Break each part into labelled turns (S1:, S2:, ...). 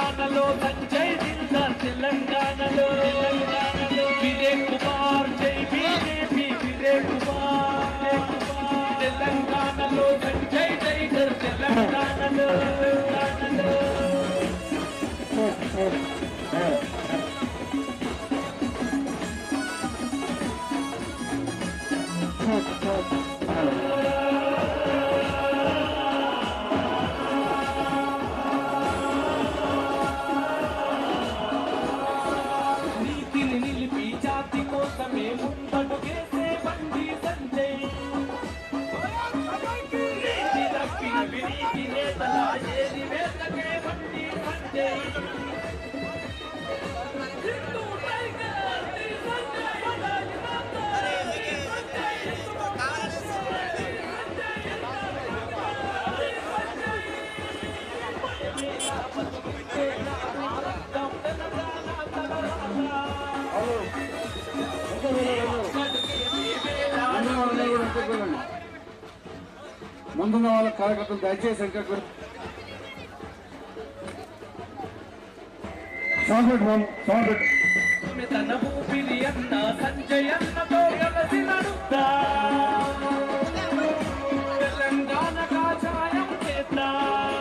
S1: తెలంగాణలో సంజయ్ దిల్దార్ తెలంగాణలో విజయ్ కుమార్ జై బీజేపీ విజయ్ కుమార్ తెలంగాణలో సంజయ్ టైగర్ తెలంగాణలో తెలంగాణలో నీతిని నిలిపి జాతి కోసమే ముందడుగేసే బండి సంజయ్ నీతి తప్పిన వినీతి నేతల ఏది వేసకే బండి సంజయ్ హిందూ టైగర్ శ్రీ సంజయ్ బడాలి మాతా శ్రీ సంజయ్
S2: ముందున్న వాళ్ళ కార్యకర్తలు దయచేసి ఇంకా సౌండ్ పెట్టు బాబు, సౌండ్ పెట్టు
S1: తన ఊపిరి అన్న సంజయ్ అన్నతో కలిసి నడుద్దా తెలంగాణ కాచాయం చేద్దా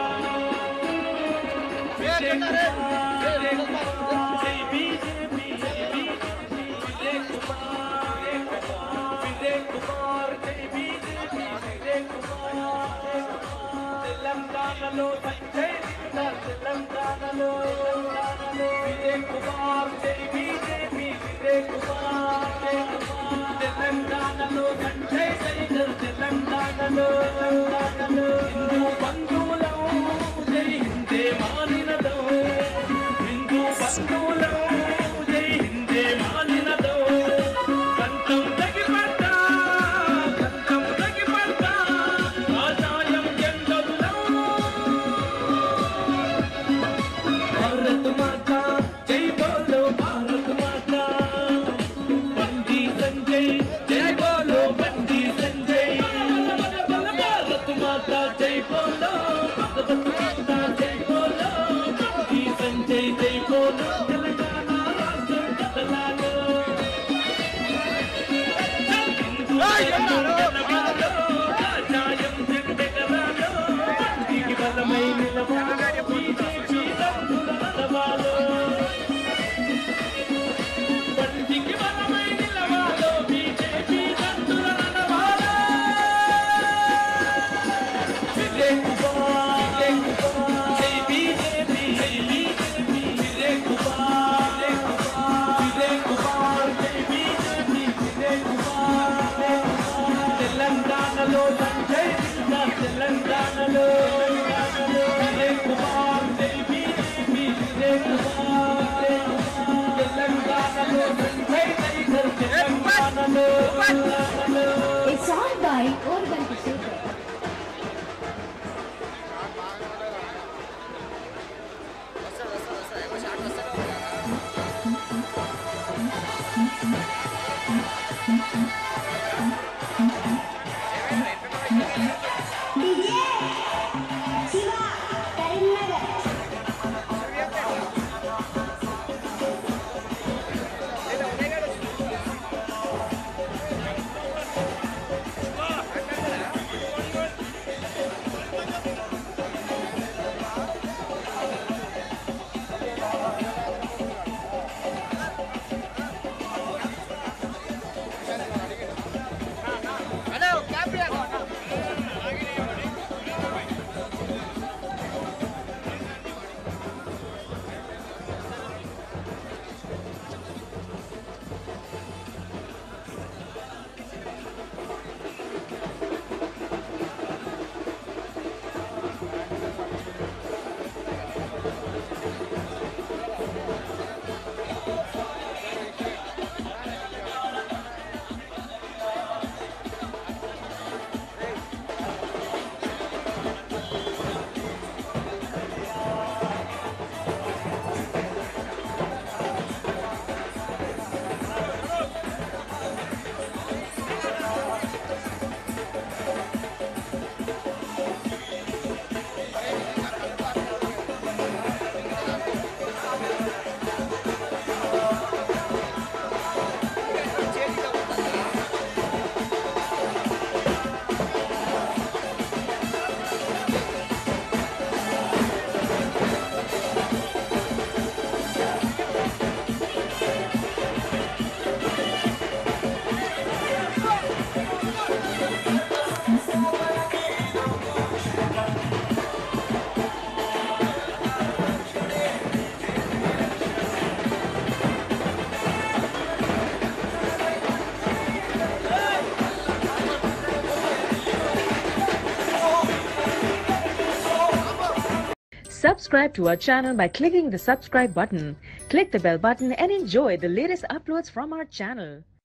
S1: విజయ్ కుమార్, విజయ్ కుమార్, జై బీజేపీ, జై బీజేపీ, విజయ్ కుమార్, విజయ్ కుమార్, జై బీజేపీ, విజయ్ కుమార్. తెలంగాణలో సంజయ్ దిల్దార్ తెలంగాణలో తెలంగాణలో విజయ్ కుమార్ జై బీజేపీ విజయ్ కుమార్ జై కుమార్ తెలంగాణలో సంజయ్ టైగర్ తెలంగాణలో తెలంగాణలో హిందూ బంధువులం జై హిందే మానినదో హిందూ బంధువులం జై హిందే మానినదో కంఠం తగిపడ్డా కంఠం తగిపడ్డా ఆదాయం ఎందరులో భారత్ మాతా జై బోలో భారత్ మాతా బండి సంజయ్ జై బోలో బండి సంజయ్ భారత్ మాతా జై బోలో
S3: subscribe to our channel by clicking the subscribe button. Click the bell button and enjoy the latest uploads from our channel.